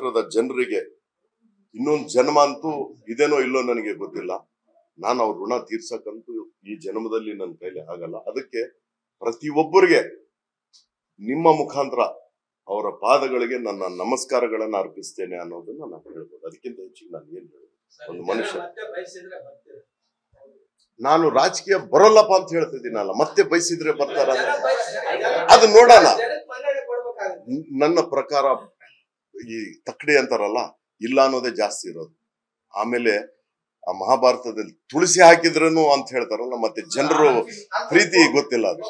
ಕ್ಷೇತ್ರದ ಜನರಿಗೆ ಇನ್ನೊಂದು ಜನ್ಮ ಅಂತೂ ಇದೇನೋ ಇಲ್ಲೋ ನನಗೆ ಗೊತ್ತಿಲ್ಲ ನಾನು ಅವ್ರ ಋಣ ತೀರ್ಸಕ್ಕಂತೂ ಈ ಜನ್ಮದಲ್ಲಿ ನನ್ನ ಕೈಲಿ ಆಗಲ್ಲ ಅದಕ್ಕೆ ಪ್ರತಿಯೊಬ್ಬರಿಗೆ ನಿಮ್ಮ ಮುಖಾಂತರ ಅವರ ಪಾದಗಳಿಗೆ ನನ್ನ ನಮಸ್ಕಾರಗಳನ್ನ ಅರ್ಪಿಸ್ತೇನೆ ಅನ್ನೋದನ್ನ ನಾನು ಹೇಳ್ಬೋದು ಅದಕ್ಕಿಂತ ಹೆಚ್ಚಿಗೆ ನಾನು ಏನ್ ಹೇಳೋದು ಒಂದು ಮನುಷ್ಯ. ಮತ್ತೆ ಬಯಸಿದ್ರೆ ಬರ್ತೀರ ನಾನು ರಾಜಕೀಯ ಬರೋಲ್ಲಪ್ಪ ಅಂತ ಹೇಳ್ತಿದ್ದೀನಲ್ಲ ಮತ್ತೆ ಬಯಸಿದ್ರೆ ಬರ್ತಾರ ಜನ ಬಯಸಿದ್ರೆ- ಅದು ನೋಡೋಣ. ಜನಕ್ಕೆ ಮನ್ನಣೆ ಕೊಡ್ಬೇಕಾಗುತ್ತೆ ನ- ನನ್ನ ಪ್ರಕಾರ ಈ ತಕ್ಕಡಿ ಅಂತಾರಲ್ಲ ಇಲ್ಲ ಅನ್ನೋದೇ ಜಾಸ್ತಿ ಇರೋದು ಆಮೇಲೆ ಆ ಮಹಾಭಾರತದಲ್ಲಿ ತುಳಸಿ ಹಾಕಿದ್ರನು ಅಂತ ಹೇಳ್ತಾರಲ್ಲ ಮತ್ತೆ ಜನರು ಪ್ರೀತಿ ಗೊತ್ತಿಲ್ಲ ಅದು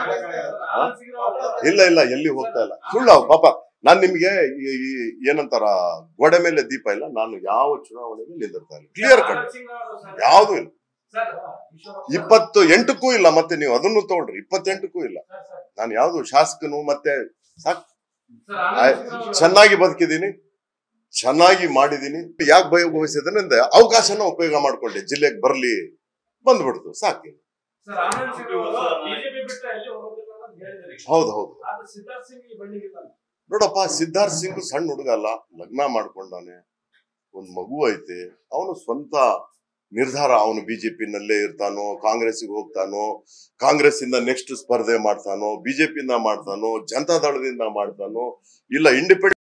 ಇಲ್ಲ ಇಲ್ಲ ಎಲ್ಲಿ ಹೋಗ್ತಾ ಇಲ್ಲ ಸುಳ್ಳು ಅವು ಪಾಪ ನಾನ್ ನಿಮ್ಗೆ ಈ- ಈ ಏನಂತಾರ ಗೋಡೆ ಮೇಲೆ ದೀಪ ಇಲ್ಲ ನಾನು ಯಾವ ಚುನಾವಣೆಗೆ ನಿಂದಿರ್ತಾ ಇಲ್ಲ ಕ್ಲಿಯರ್ ಕಟ್ ಯಾವ್ದು ಇಲ್ಲ ಇಪ್ಪತ್ತು ಎಂಟಕ್ಕೂ ಇಲ್ಲ ಮತ್ತೆ ನೀವು ಅದನ್ನು ತಗೊಳ್ರಿ ಇಪ್ಪತ್ತೆಂಟಕ್ಕೂ ಇಲ್ಲ ನಾನು ಯಾವ್ದು ಶಾಸಕನು ಮತ್ತೆ ಸಾಕ್ ಆಯ್- ಚೆನ್ನಾಗಿ ಬದುಕಿದ್ದೀನಿ ಚೆನ್ನಾಗಿ ಮಾಡಿದೀನಿ ಯಾಕೆ ಭಯ ವಹಿಸಿದ್ರೆ ಅಂದ್ರೆ ಅವಕಾಶನ ಉಪಯೋಗ ಮಾಡ್ಕೊಂಡೆ ಜಿಲ್ಲೆಗೆ ಬರ್ಲಿ ಬಂದ್ಬಿಡ್ತು ಸಾಕು ಸರ್ ಆನಂದ್ ಸಿಂಗ್ ಅವರು ಬಿಜೆಪಿ ಬಿಟ್ಟು ಎಲ್ಲಿ ಹೋಗೋದಿಲ್ಲ ಅಂತ ಹೇಳಿದ್ರಿ ಹೌದು ಹೌದು ಆದ್ರೆ ಸಿದ್ಧಾರ್ಥ್ ಸಿಂಗ್ ಈ ಬಣ್ಣಿಗಿಲ್ಲ ನೋಡಪ್ಪ ಸಿದ್ಧಾರ್ಥ್ ಸಿಂಗ್ ಸಣ್ಣ ಹುಡುಗ ಅಲ್ಲ ಲಗ್ನ ಮಾಡ್ಕೊಂಡಾನೆ ಒಂದ್ ಮಗು ಐತೆ ಅವನು ಸ್ವಂತ ನಿರ್ಧಾರ ಅವನು ಬಿಜೆಪಿನಲ್ಲೇ ಇರ್ತಾನೋ ಕಾಂಗ್ರೆಸ್ಗೆ ಹೋಗ್ತಾನೋ ಕಾಂಗ್ರೆಸ್ ಇಂದ ನೆಕ್ಸ್ಟ್ ಸ್ಪರ್ಧೆ ಮಾಡ್ತಾನೋ ಬಿಜೆಪಿಯಿಂದ ಮಾಡ್ತಾನೋ ಜನತಾ ದಳದಿಂದ ಮಾಡ್ತಾನೋ ಇಲ್ಲ ಇಂಡಿಪೆಂಡೆಂಟ್